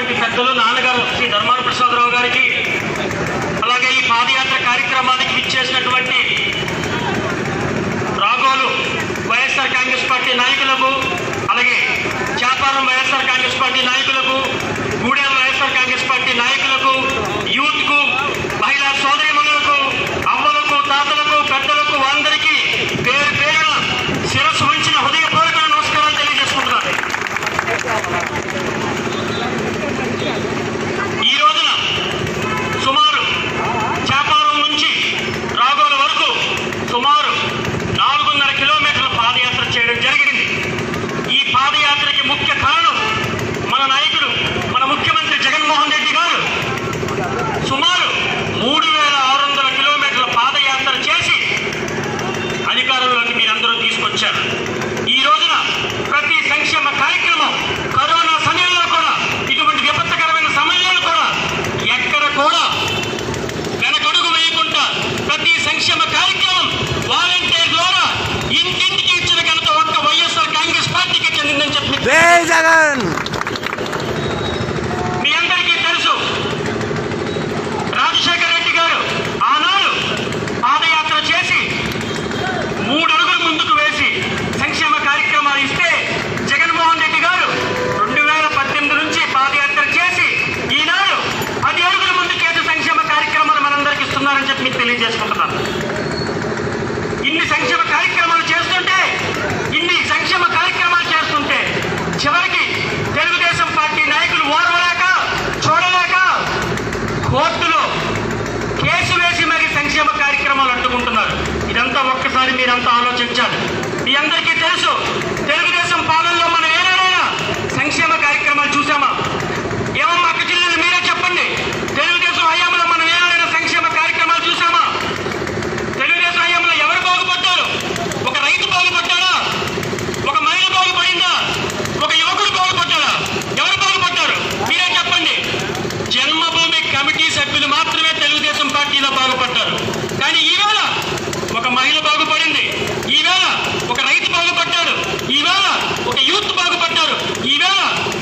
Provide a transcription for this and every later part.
చేసినటువంటి పెద్దలు నాన్నగారు శ్రీ ధర్మాన ప్రసాదరావు గారికి అలాగే ఈ పాదయాత్ర కార్యక్రమానికి విచ్చేసినటువంటి రాగోలు వైఎస్ఆర్ కాంగ్రెస్ పార్టీ నాయకులకు అలాగే చాపారం వైఎస్ఆర్ కాంగ్రెస్ పార్టీ నాయకులకు గూడెం వైఎస్ఆర్ కాంగ్రెస్ పార్టీ నాయకులకు యూత్కు మహిళా సోదరిమణులకు అమ్మలకు తాతలకు పెద్దలకు అందరికీ పేరు పేరున శిరస్సు ఉంచిన హృదయపూర్వక నమస్కారాలు తెలియజేసుకుంటున్నాను ఈ రోజున సుమారు చాపారం నుంచి రాగోల వరకు సుమారు నాలుగున్నర కిలోమీటర్ల పాదయాత్ర చేయడం జరిగింది ఈ పాదయాత్రకి ముఖ్య కారణం మన నాయకుడు మన ముఖ్యమంత్రి జగన్మోహన్ రెడ్డి గారు సుమారు మూడు వేల ఆరు వందల కిలోమీటర్ల పాదయాత్ర చేసి అధికారంలోకి మీరందరూ తీసుకొచ్చారు ఈ రోజున ప్రతి సంక్షేమ కార్యక్రమం కరోనా సమయంలో కూడా ఇటువంటి విపత్కరమైన సమయంలో కూడా ఎక్కడ కూడా వెనకడుగు వేయకుండా ప్రతి సంక్షేమ కార్యక్రమం వాలంటీర్ ద్వారా ఇంటింటికి ఇచ్చిన ఘనత ఒక్క వైఎస్ఆర్ కాంగ్రెస్ పార్టీకి చెందిందని చెప్పి జై జగన్ మీ అందరికీ తెలుసు రాజశేఖర రెడ్డి గారు ఆనాడు పాదయాత్ర చేసి మూడు అడుగులు ముందుకు వేసి సంక్షేమ కార్యక్రమాలు ఇస్తే జగన్మోహన్ రెడ్డి గారు రెండు వేల పద్దెనిమిది నుంచి పాదయాత్ర చేసి ఈనాడు పది అడుగుల ముందుకేసి సంక్షేమ కార్యక్రమాలు మనందరికి ఇస్తున్నారని చెప్పి మీకు తెలియజేసుకుంటున్నాను ఇన్ని సంక్షేమ కార్యక్రమాలు చేస్తుంటే ఇన్ని సంక్షేమ కార్యక్రమాలు చేస్తుంటే చివరికి తెలుగుదేశం పార్టీ నాయకులు ఓర్వలేక చూడలేక కోర్టులో కేసు వేసి మరి సంక్షేమ కార్యక్రమాలు అడ్డుకుంటున్నారు ఇదంతా ఒక్కసారి మీరంతా ఆలోచించాలి మీ అందరికీ తెలుసు తెలుగుదేశం పాలనలో మనం ఏనాడైనా సంక్షేమ కార్యక్రమాలు చూసామా ఏమమ్మా అక్క జిల్లాలు మీరే చెప్పండి తెలుగుదేశం హయాంలో మనం ఏనాడైనా సంక్షేమ కార్యక్రమాలు చూసామా తెలుగుదేశం హయాంలో ఎవరు బాగుపడ్డారు ఒక రైతు బాగుపడ్డాడా ఒక మహిళ బాగుపడిందా ఒక యువకుడు బాగుపడ్డాడా ఎవరు బాగుపడ్డారు మీరే చెప్పండి జన్మభూమి కమిటీ సభ్యులు మాత్రమే తెలుగుదేశం పార్టీలో బాగుపడ్డారు కానీ ఈవేళ ఒక మహిళ బాగుపడింది ఈవేళ ఒక రైతు బాగుపడ్డాడు ఈవేళ ఒక యూత్ బాగుపడ్డారు ఈవేళ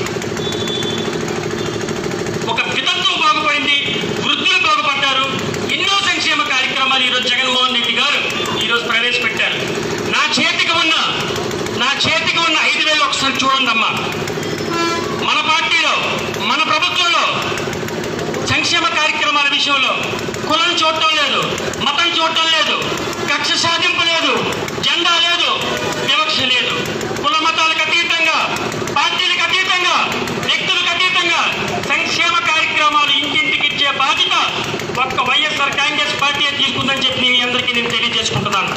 ఒక వితంతువు బాగుపడింది వృద్ధులు బాగుపడ్డారు ఎన్నో సంక్షేమ కార్యక్రమాలు ఈరోజు జగన్మోహన్ రెడ్డి గారు ఈరోజు ప్రవేశపెట్టారు నా చేతికి ఉన్న నా చేతికి ఉన్న ఐదు వేలు ఒకసారి చూడండి అమ్మా మన పార్టీలో మన ప్రభుత్వంలో సంక్షేమ కార్యక్రమాల విషయంలో కులం చూడటం లేదు మతం చూడటం లేదు కక్ష సాధింపు లేదు జెండా లేదు వివక్ష లేదు కుల మతాలకు అతీతంగా పార్టీలకు అతీతంగా వ్యక్తులకు అతీతంగా సంక్షేమ కార్యక్రమాలు ఇంటింటికి ఇచ్చే బాధ్యత ఒక్క వైఎస్ఆర్ కాంగ్రెస్ పార్టీ తీసుకుందని చెప్పి మీ అందరికీ నేను తెలియజేసుకుంటున్నాను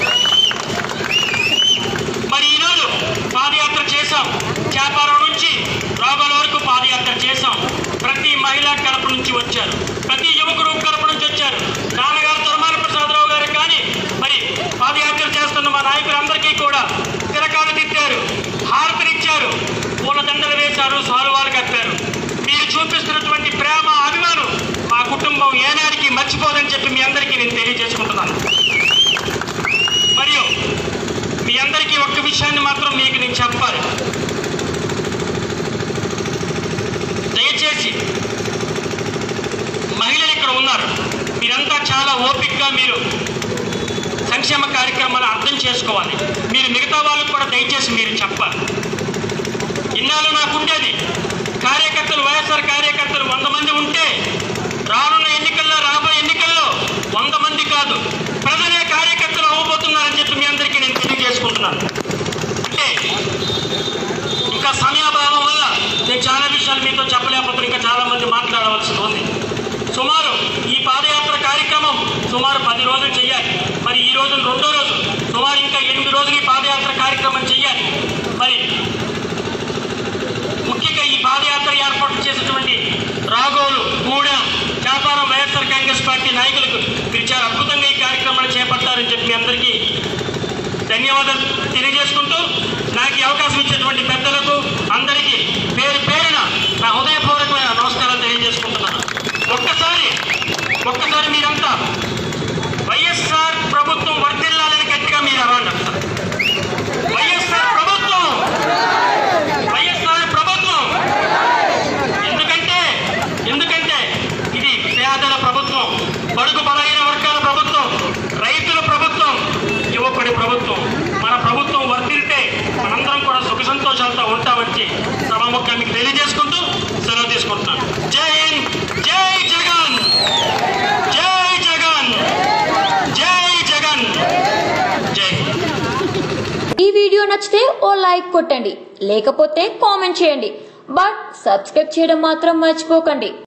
మరి ఈరోజు పాదయాత్ర చేశాం చేపారం నుంచి రాగోల వరకు పాదయాత్ర చేశాం ప్రతి మహిళా కడప నుంచి వచ్చారు ప్రతి యువకుడు కడప నుంచి వచ్చారు నాన్నగారు ధర్మాన ప్రసాదరావు గారు కానీ మరి పాదయాత్ర చేస్తున్న మా నాయకులందరికీ కూడా తిరకాలు తిట్టారు హారతనిచ్చారు పూలదండలు వేశారు సారువాలు కప్పారు మీరు చూపిస్తున్నటువంటి ప్రేమ అభిమానం మా కుటుంబం ఏనాడికి మర్చిపోదని చెప్పి మీ అందరికీ నేను తెలియజేసుకుంటున్నాను మరియు మీ అందరికీ ఒక్క విషయాన్ని మాత్రం మీకు నేను చెప్పాలి దయచేసి మహిళలు ఇక్కడ ఉన్నారు మీరంతా చాలా ఓపికగా మీరు సంక్షేమ కార్యక్రమాలు అర్థం చేసుకోవాలి మీరు మిగతా వాళ్ళకు కూడా దయచేసి మీరు చెప్పాలి ఇన్నాళ్ళు నాకుండేది కార్యకర్తలు వైఎస్ఆర్ కార్యకర్తలు వంద మంది ఉంటే రానున్న ఎన్నికల్లో రాబోయే ఎన్నికల్లో వంద మంది కాదు ప్రజలే కార్యకర్తలు అవ్వబోతున్నారని చెప్పి మీ అందరికీ నేను తెలియజేసుకుంటున్నాను అంటే ఇంకా సమయాభావం వల్ల నేను చాలా విషయాలు మీతో చెప్పలేకపోతే ఇంకా చాలా మంది మాట్లాడవలసి ఉంది సుమారు ఈ పాదయాత్ర కార్యక్రమం సుమారు పది రోజులు చేయాలి మరి ఈ రోజు రెండో రోజు సుమారు ఇంకా ఎనిమిది రోజులు ఈ పాదయాత్ర కార్యక్రమం చేయాలి మరి ముఖ్యంగా ఈ పాదయాత్ర ఏర్పాటు చేసినటువంటి రాఘవులు గూడెం వ్యాపారం వైఎస్ఆర్ కాంగ్రెస్ పార్టీ నాయకులకు మీరు చాలా అద్భుతంగా ఈ కార్యక్రమాన్ని చేపట్టారని చెప్పి మీ అందరికీ ధన్యవాదాలు తెలియజేసుకుంటూ నాకు ఈ అవకాశం ఇచ్చినటువంటి పెద్దలకు అందరికీ పేరు పేరున నా హృదయపూర్వకమైన నమస్కారాలు తెలియజేసుకుంటున్నాను ఒక్కసారి ఒక్కసారి మీరంతా వైఎస్ఆర్ ప్రభుత్వం వర్తిల్లాలని గట్టిగా మీరు అవ్వండి వైఎస్ఆర్ ప్రభుత్వం వైఎస్ఆర్ ప్రభుత్వం ఎందుకంటే నచ్చితే ఓ లైక్ కొట్టండి లేకపోతే కామెంట్ చేయండి బట్ సబ్స్క్రైబ్ చేయడం మాత్రం మర్చిపోకండి